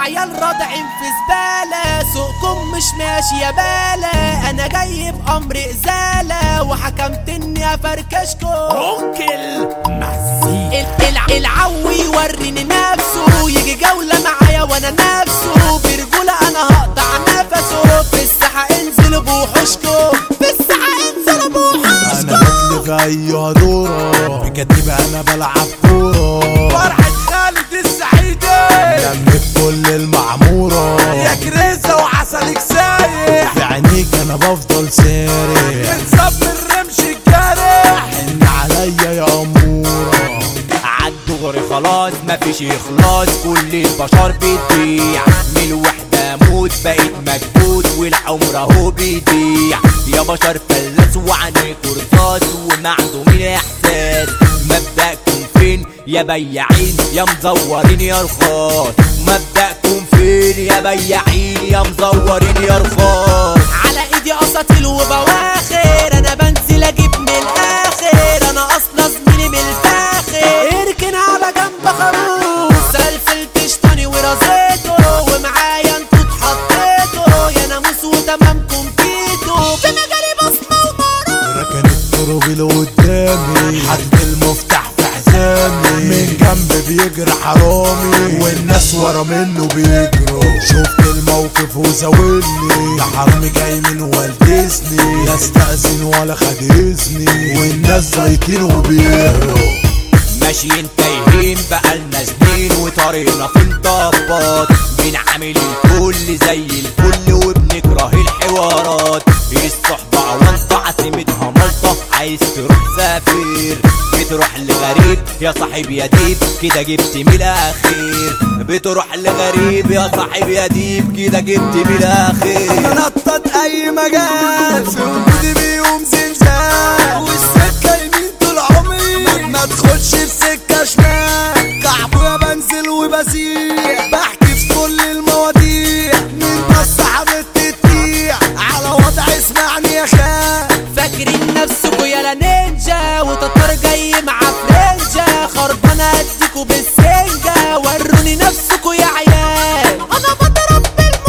عيال رادعين في زبالة سوقكم مش ماشي يا بالة انا جاي بامر ازالة وحكمت اني افركشكم أونكل مزيكا ال- الع- العوي يوريني نفسه يجي جولة معايا وانا نفسه برجولة انا هقطع نفسه في الساحة انزلوا بوحوشكم في الساحة انزلوا بوحوشكم انا جاتلي في اي هدورة بكتيبة انا بلعب كورة فرحة خالد السعيدي لميت كل المعمورة يا كريزة وعسلك سايح في عينيك انا بفضل سارح انصب الرمش الجارح ان عليا يا امورة عالدغري خلاص مفيش اخلاص كل البشر بتبيع من الوحدة موت بقيت مكبوت والعمر اهو بيضيع يا بشر فلاس وعينيك رصاص ومعدومين احساس مبدأكم فين يا بياعين يا مزورين يا رخاص مبدأكم فين يا بياعين يا مزورين يا رخاص على ايدي اساطيل وبواخر انا بنزل اجيب من الاخر انا اصلا زميلي من الفاخر اركن على جنب خروف سلسلت شطاني ورزيته ومعايا انتوا اتحطيتوا يا ناموس وتمامكم فيتوا في مجالي بصمه ومعروف ركن الطرق اللي قدامي حد المفتاح في حزامي من جنب بيجري حرامي والناس ورا منه بيجروا شفت الموقف وزاولني ده حرامي جاي من والدسني لا استأذن ولا خد اذني والناس زيطين وبيهروا ماشيين تايهين بقالنا سنين وطريقنا في انطباط بنعامل الكل زي الفل وبنكره الحوارات الصحبة وانت عاصمتها ملطة عايز تروح سافر بتروح لغريب يا صاحب يا ديب كده جبت من الاخير بتروح لغريب يا صاحب يا ديب كده جبت من الاخير نطط اي مجال في وجودي بيقوم زلزال والسكه يمين طول عمري ما- ما ادخلش في سكه شمال كعبويا بنزل وبزيع بحكي في كل المواضيع من بس حبيت تطيع على وضع اسمعني يا خال فاكرين نفسكوا يالا نينجا وتتر جاي مع فرنجا خربانة اديكوا بالسنجة وروني نفسكوا يا عيال انا بضرب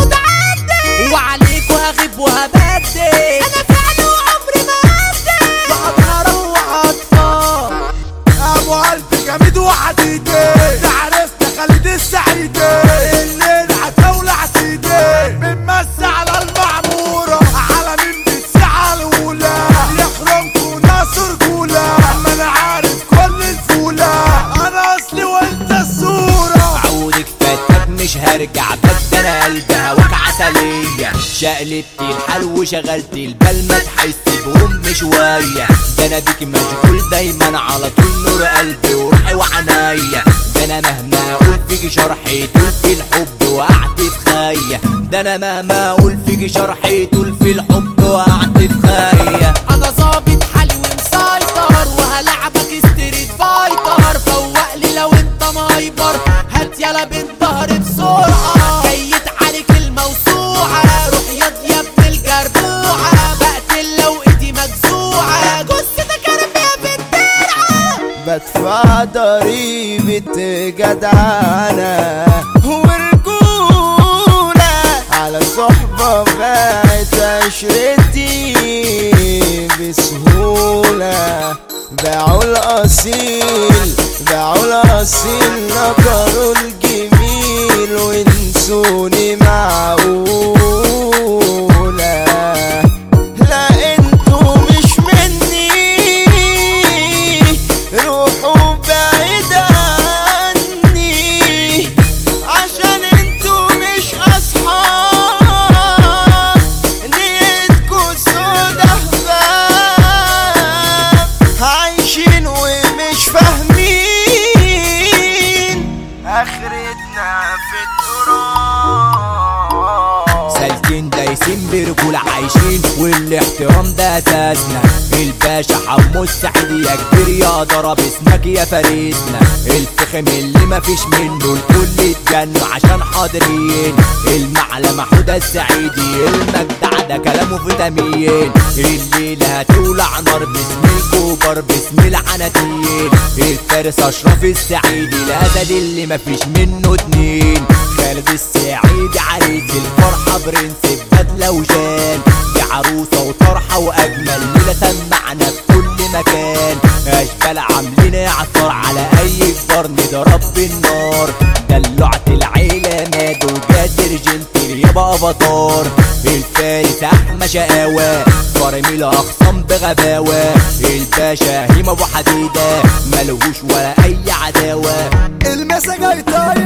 بالمتعدي وعليكوا هغيب وهبدي انا فعل وعمري ما هدي بقدر اروح اطفال ابو قلب جامد وحديدي ده عرفت خالد السعيدي الليل هتولع سيدي بنمس على المعمورة على مين بالساعة الأولى يخرمكوا ناس رجولة أما أنا عارف كل الفولة أنا أصلي وأنت الصورة عودك فتك مش هرجع بس ده انا قلبي هواك عسلية شقلبت الحال وشغلت البال ما تحس بهم شوية ده انا بيك مشغول دايما على طول نور قلبي وروحي وعناية ده انا مهما اقول فيك شرحي طول في الحب وقعت في خاية ده انا مهما اقول فيك شرحي طول في الحب وقعت في خاية انا ظابط حالي ومسيطر وهلعبك ستريت فايتر فوقلي لو انت مايبر هات يلا بالظهر بسرعة جيت عليك الموسوعة روح ياض يا ابن الجربوعة بقتل لو ايدي مجزوعة جثتك ارميها في الدرعة بدفع ضريبة جدعانة ورجولة على صحبة باعت عشرتي بسهولة باعوا الأصيل باعوا الأصيل نكروا الجميل ونسوني معقولة لا انتوا مش مني روحوا بعيد عني عشان انتوا مش اصحاب نيتكوا سودا هباب عايشين ومش فاهمين اخرتنا في التراب سالكين دايسين برجولة عايشين والاحترام ده اساسنا الباشا حمو السعيد يا كبير يا ضرب اسمك يا فريدنا الفخم اللي مفيش منه الكل اتجنوا عشان حاضرين المعلمة حدى السعيدي المجدع ده كلامه فيتامين الليلة هتولع نار باسم الكوبر باسم العناتيل الفارس اشرف السعيدي الاسد اللي مفيش منه اتنين خالد السعيد عريس الفرحة برنس بدلة وجان دي عروسة وطرحة وأجمل ليلة سمعنا في كل مكان أشبال عاملين عطار على أي فرن ضرب بالنار دلعت العيلة مادو جادر جنتل يابا افاتار الفارس احمى شقاوة كرميل اخصام بغباوة الباشا هيما ابو حديدة ملهوش ولا اي عداوة المسا جاي طاير